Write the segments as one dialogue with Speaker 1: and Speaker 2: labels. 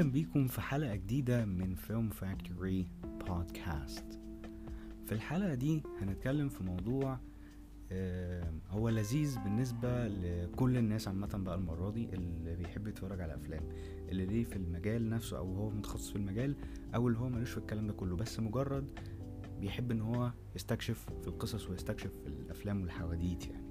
Speaker 1: بيكم في حلقة جديدة من فيلم فاكتوري بودكاست في الحلقة دي هنتكلم في موضوع آه، هو لذيذ بالنسبة لكل الناس عامة بقى المرة دي اللي بيحب يتفرج على أفلام اللي ليه في المجال نفسه أو هو متخصص في المجال أو اللي هو ملوش في الكلام ده كله بس مجرد بيحب إن هو يستكشف في القصص ويستكشف في الأفلام والحواديت يعني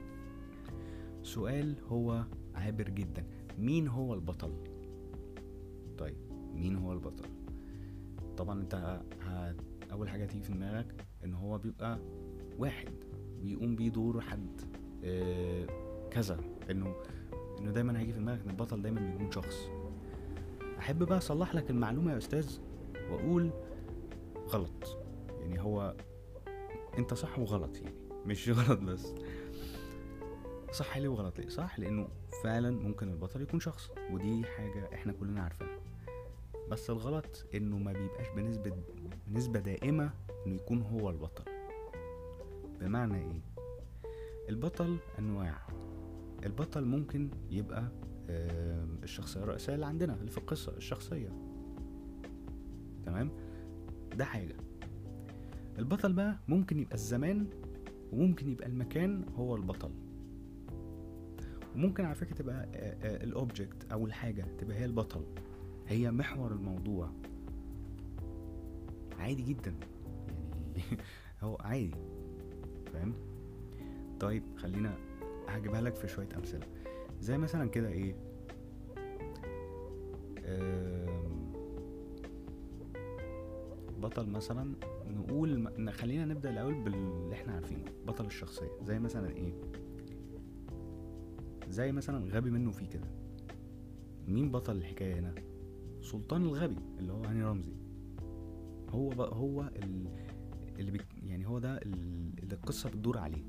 Speaker 1: سؤال هو عابر جدا مين هو البطل طيب مين هو البطل طبعا انت ه... ه... اول حاجه تيجي في دماغك ان هو بيبقى واحد بيقوم بيه دور حد آه كذا انه انه دايما هيجي في دماغك ان البطل دايما بيكون شخص احب بقى اصلح لك المعلومه يا استاذ واقول غلط يعني هو انت صح وغلط يعني مش غلط بس صح ليه وغلط ليه صح لانه فعلا ممكن البطل يكون شخص ودي حاجة احنا كلنا عارفينها بس الغلط انه ما بيبقاش بنسبة نسبة دائمة انه يكون هو البطل بمعنى ايه البطل انواع البطل ممكن يبقى آه، الشخصية الرئيسية اللي عندنا اللي في القصة الشخصية تمام ده حاجة البطل بقى ممكن يبقى الزمان وممكن يبقى المكان هو البطل وممكن على فكرة تبقى الاوبجكت او الحاجة تبقى هي البطل هي محور الموضوع عادي جدا يعني هو عادي فاهم طيب خلينا هجيبها لك في شوية امثلة زي مثلا كده ايه آم، بطل مثلا نقول م- خلينا نبدأ الأول باللي احنا عارفينه بطل الشخصية زي مثلا ايه زي مثلا غبي منه فيه كده مين بطل الحكاية هنا سلطان الغبي اللي هو هاني رمزي هو بقى هو ال- اللي بك يعني هو ده ال- اللي القصة بتدور عليه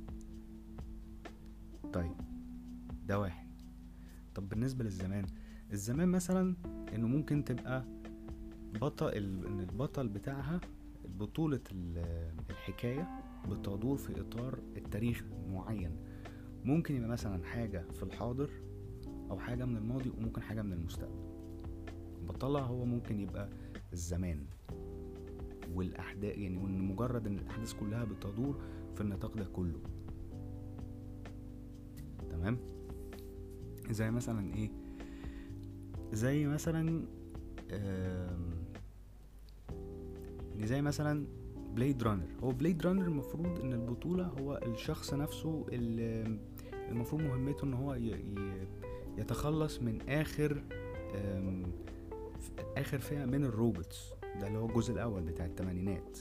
Speaker 1: طيب ده واحد طب بالنسبة للزمان الزمان مثلا انه ممكن تبقى بطل ال- ان البطل بتاعها بطولة ال- الحكاية بتدور في اطار التاريخ معين ممكن يبقى مثلا حاجة في الحاضر أو حاجة من الماضي وممكن حاجة من المستقبل بطلها هو ممكن يبقى الزمان والأحداث يعني وإن مجرد إن الأحداث كلها بتدور في النطاق ده كله تمام زي مثلا إيه زي مثلا آم، يعني زي مثلا بليد رانر هو بليد رانر المفروض ان البطولة هو الشخص نفسه اللي المفروض مهمته ان هو ي- ي- يتخلص من اخر آم، ف- اخر فئة من الروبوتس ده اللي هو الجزء الاول بتاع التمانينات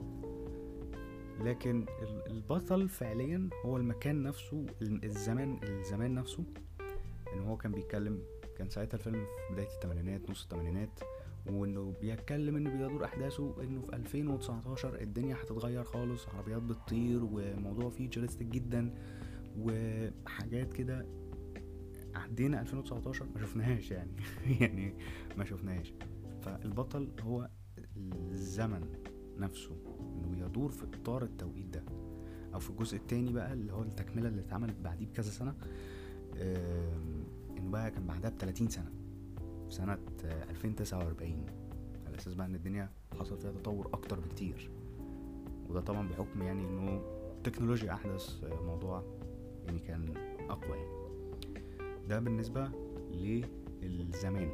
Speaker 1: لكن ال- البطل فعليا هو المكان نفسه ال- الزمان الزمان نفسه ان هو كان بيتكلم كان ساعتها الفيلم في بداية التمانينات نص التمانينات وانه بيتكلم انه بيدور احداثه انه في 2019 الدنيا هتتغير خالص عربيات بتطير وموضوع فيوتشرستيك جدا وحاجات كده عدينا 2019 ما شفناهاش يعني يعني ما شفناهاش فالبطل هو الزمن نفسه انه بيدور في اطار التوقيت ده او في الجزء التاني بقى اللي هو التكمله اللي اتعملت بعديه بكذا سنه آم، انه بقى كان بعدها ب 30 سنه في سنة آه، 2049 على أساس بقى إن الدنيا حصل فيها تطور أكتر بكتير وده طبعا بحكم يعني إنه التكنولوجيا أحدث آه، موضوع يعني كان أقوى يعني ده بالنسبة للزمان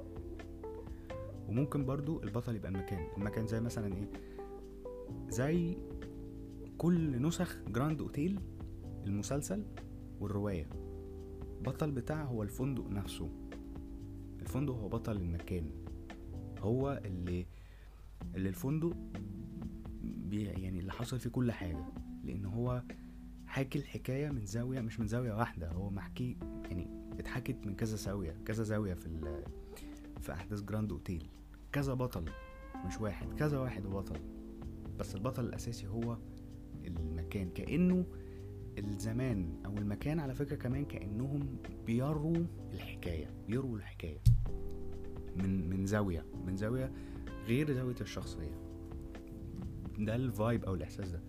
Speaker 1: وممكن برضو البطل يبقى المكان المكان زي مثلا ايه زي كل نسخ جراند اوتيل المسلسل والرواية بطل بتاعها هو الفندق نفسه الفندق هو بطل المكان هو اللي اللي الفندق بي يعني اللي حصل فيه كل حاجة لأن هو حاكي الحكاية من زاوية مش من زاوية واحدة هو محكي يعني اتحكت من كذا زاوية كذا زاوية في ال في أحداث جراند أوتيل كذا بطل مش واحد كذا واحد بطل بس البطل الأساسي هو المكان كأنه الزمان أو المكان على فكرة كمان كأنهم بيروا الحكاية بيروا الحكاية من من زاوية من زاوية غير زاوية الشخصية ده الفايب أو الإحساس ده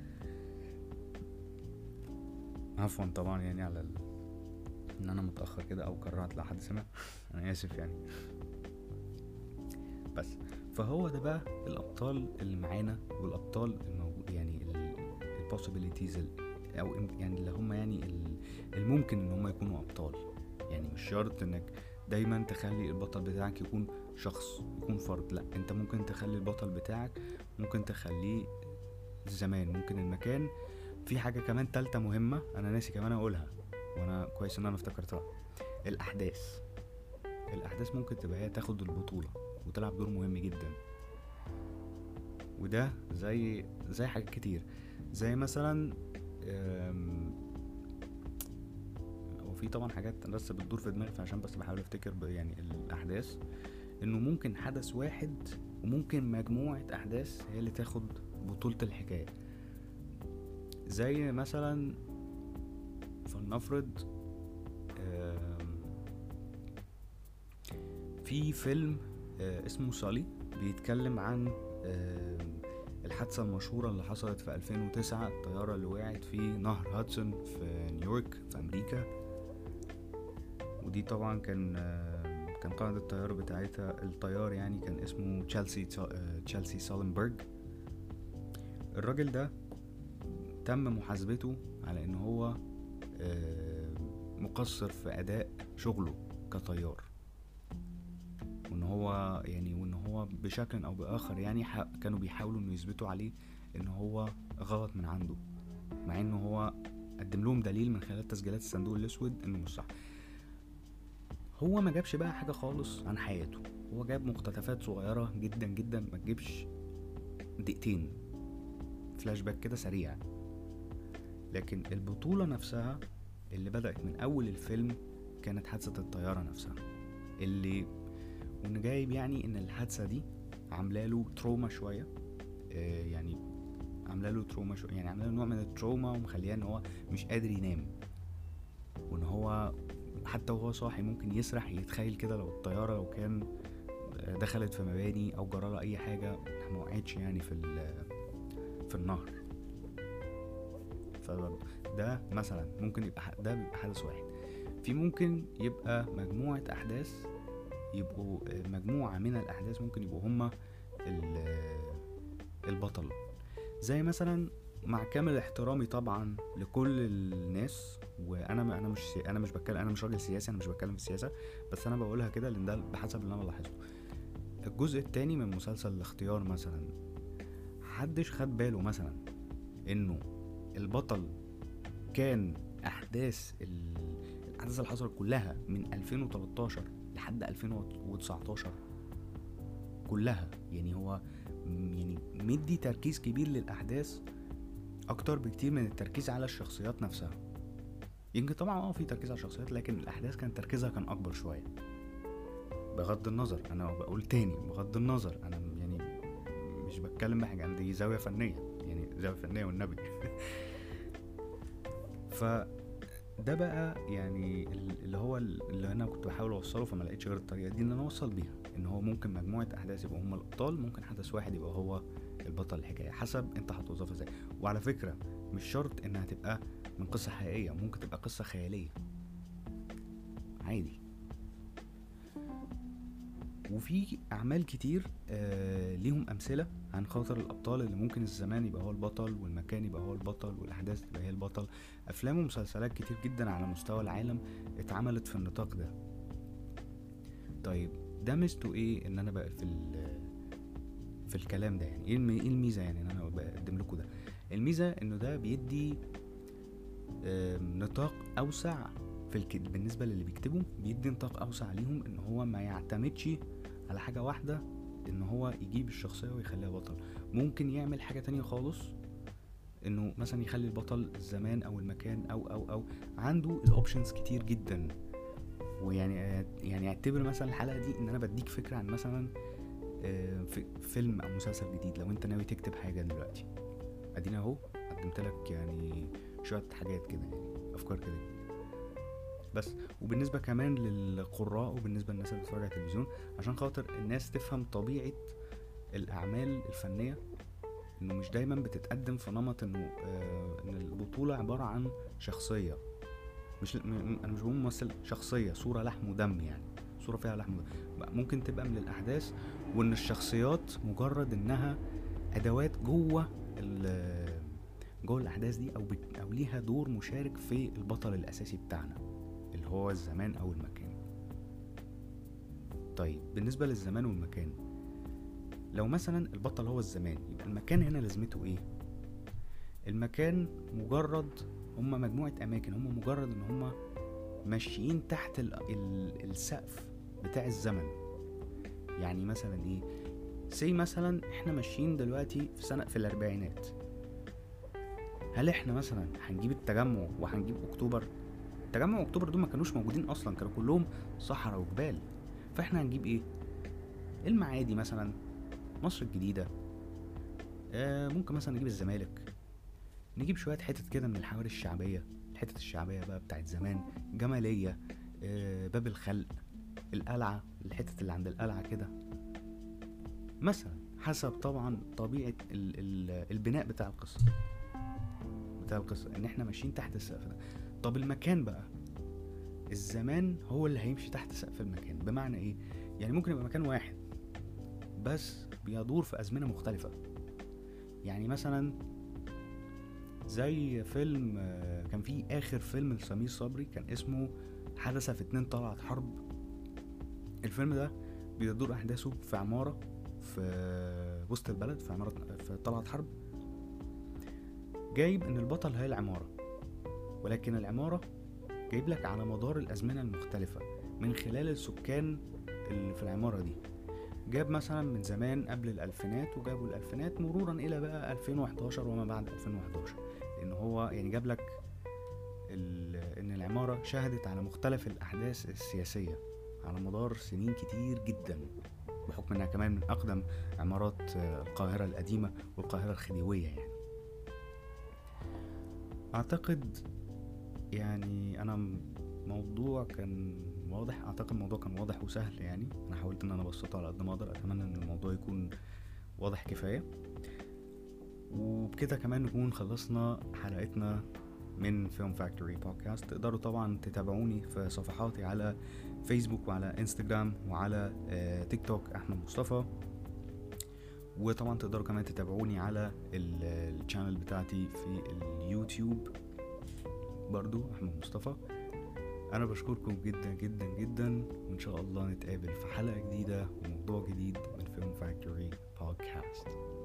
Speaker 1: عفوا طبعا يعني على ال... ان انا متاخر كده او كرهت لو حد سمع انا اسف يعني بس فهو ده بقى الابطال اللي معانا والابطال الموجود يعني البوسيبيليتيز او يعني اللي هم يعني الممكن ان هم يكونوا ابطال يعني مش شرط انك دايما تخلي البطل بتاعك يكون شخص يكون فرد لا انت ممكن تخلي البطل بتاعك ممكن تخليه الزمان ممكن المكان في حاجة كمان تالتة مهمة انا ناسي كمان اقولها وانا كويس ان انا افتكرتها الاحداث الاحداث ممكن تبقى هي تاخد البطولة وتلعب دور مهم جدا وده زي زي حاجات كتير زي مثلا وفي طبعا حاجات بس بتدور في دماغي عشان بس بحاول افتكر يعني الاحداث انه ممكن حدث واحد وممكن مجموعة احداث هي اللي تاخد بطولة الحكاية زي مثلا فلنفرض في فيلم آه، اسمه سالي بيتكلم عن الحادثة المشهورة اللي حصلت في 2009 الطيارة اللي وقعت في نهر هاتسون في نيويورك في أمريكا ودي طبعا كان كان قائد الطيارة بتاعتها الطيار يعني كان اسمه تشيلسي تشيلسي سالنبرج الراجل ده تم محاسبته على ان هو مقصر في اداء شغله كطيار وان هو يعني وان هو بشكل او باخر يعني كانوا بيحاولوا انه يثبتوا عليه ان هو غلط من عنده مع انه هو قدم لهم دليل من خلال تسجيلات الصندوق الاسود انه مش صح هو ما جابش بقى حاجه خالص عن حياته هو جاب مقتطفات صغيره جدا جدا ما تجيبش دقيقتين فلاش باك كده سريع لكن البطوله نفسها اللي بدات من اول الفيلم كانت حادثه الطياره نفسها اللي وانه جايب يعني ان الحادثه دي عامله له تروما شويه آه يعني عامله له تروما شويه يعني عامله له نوع من التروما ومخليه ان هو مش قادر ينام وان هو حتى وهو صاحي ممكن يسرح يتخيل كده لو الطياره لو كان دخلت في مباني او جرالها اي حاجه ما وقعتش يعني في في النهر فده مثلا ممكن يبقى ده بيبقى حدث واحد في ممكن يبقى مجموعة أحداث يبقوا مجموعة من الأحداث ممكن يبقوا هما البطل زي مثلا مع كامل احترامي طبعا لكل الناس وانا انا مش انا مش بتكلم انا مش راجل سياسي انا مش بتكلم في السياسه بس انا بقولها كده لان ده بحسب اللي انا لاحظته الجزء التاني من مسلسل الاختيار مثلا محدش خد باله مثلا انه البطل كان احداث الاحداث اللي حصلت كلها من 2013 لحد 2019 كلها يعني هو يعني مدي تركيز كبير للاحداث اكتر بكتير من التركيز على الشخصيات نفسها يمكن طبعا اه في تركيز على الشخصيات لكن الاحداث كان تركيزها كان اكبر شويه بغض النظر انا بقول تاني بغض النظر انا يعني مش بتكلم بحاجه عندي زاويه فنيه يعني زاويه فنيه والنبي ف ده بقى يعني اللي هو اللي انا كنت بحاول اوصله فما لقيتش غير الطريقه دي ان انا اوصل بيها ان هو ممكن مجموعه احداث يبقوا هم الابطال ممكن حدث واحد يبقى هو البطل الحكايه حسب انت هتوظفها ازاي وعلى فكره مش شرط انها تبقى من قصه حقيقيه ممكن تبقى قصه خياليه عادي وفي اعمال كتير آه ليهم امثله عن خاطر الابطال اللي ممكن الزمان يبقى هو البطل والمكان يبقى هو البطل والاحداث تبقى هي البطل افلام ومسلسلات كتير جدا على مستوى العالم اتعملت في النطاق ده طيب ده ميزته ايه ان انا بقى في في الكلام ده يعني ايه الميزه يعني ان انا بقدم لكم ده الميزه انه ده بيدي نطاق اوسع في الك... بالنسبه للي بيكتبوا بيدي نطاق اوسع ليهم ان هو ما يعتمدش على حاجه واحده ان هو يجيب الشخصيه ويخليها بطل ممكن يعمل حاجه تانية خالص انه مثلا يخلي البطل الزمان او المكان او او او عنده الاوبشنز كتير جدا ويعني يعني اعتبر مثلا الحلقه دي ان انا بديك فكره عن مثلا في فيلم او مسلسل جديد لو انت ناوي تكتب حاجه دلوقتي ادينا اهو قدمت لك يعني شويه حاجات كده يعني افكار كده بس وبالنسبة كمان للقراء وبالنسبة للناس اللي بتتفرج على التلفزيون عشان خاطر الناس تفهم طبيعة الأعمال الفنية إنه مش دايما بتتقدم في نمط إنه آه إن البطولة عبارة عن شخصية مش م... أنا مش بقول ممثل شخصية صورة لحم ودم يعني صوره فيها لحم بقى ممكن تبقى من الاحداث وان الشخصيات مجرد انها ادوات جوه ال- جوه الاحداث دي او بت او ليها دور مشارك في البطل الاساسي بتاعنا اللي هو الزمان او المكان طيب بالنسبه للزمان والمكان لو مثلا البطل هو الزمان يبقى المكان هنا لازمته ايه المكان مجرد هما مجموعة أماكن هما مجرد إن هما ماشيين تحت ال ال السقف بتاع الزمن يعني مثلا إيه سي مثلا إحنا ماشيين دلوقتي في سنة في الأربعينات هل إحنا مثلا هنجيب التجمع وهنجيب أكتوبر التجمع وأكتوبر دول ما كانوش موجودين أصلا كانوا كلهم صحراء وجبال فإحنا هنجيب إيه المعادي مثلا مصر الجديدة آه ممكن مثلا نجيب الزمالك نجيب شوية حتت كده من الحواري الشعبية الحتت الشعبية بقى بتاعت زمان جمالية آه باب الخلق القلعة الحتت اللي عند القلعة كده مثلا حسب طبعا طبيعة ال ال البناء بتاع القصة بتاع القصة ان احنا ماشيين تحت السقف ده طب المكان بقى الزمان هو اللي هيمشي تحت سقف المكان بمعنى ايه يعني ممكن يبقى مكان واحد بس بيدور في أزمنة مختلفة يعني مثلا زي فيلم آه، كان في آخر فيلم لسمير صبري كان اسمه حدث في اتنين طلعت حرب الفيلم ده بيدور أحداثه في عمارة في وسط البلد في عمارة في طلعت حرب جايب إن البطل هي العمارة ولكن العمارة جايب لك على مدار الأزمنة المختلفة من خلال السكان اللي في العمارة دي جاب مثلا من زمان قبل الألفينات وجابوا الألفينات مرورا إلى بقى 2011 وما بعد 2011 لأن هو يعني جاب لك ال- إن العمارة شهدت على مختلف الأحداث السياسية على مدار سنين كتير جدا بحكم إنها كمان من أقدم عمارات آه، القاهرة القديمة والقاهرة الخديوية يعني أعتقد يعني أنا م- موضوع كان واضح اعتقد الموضوع كان واضح وسهل يعني انا حاولت ان انا ابسطه على قد ما اقدر اتمنى ان الموضوع يكون واضح كفايه وبكده كمان نكون خلصنا حلقتنا من فيلم فاكتوري بودكاست تقدروا طبعا تتابعوني في صفحاتي على فيسبوك وعلى انستجرام وعلى آه، تيك توك احمد مصطفى وطبعا تقدروا كمان تتابعوني على ال- الشانل بتاعتي في اليوتيوب برضو احمد مصطفى انا بشكركم جدا جدا جدا وان شاء الله نتقابل في حلقة جديدة وموضوع جديد من فيلم فاكتوري بودكاست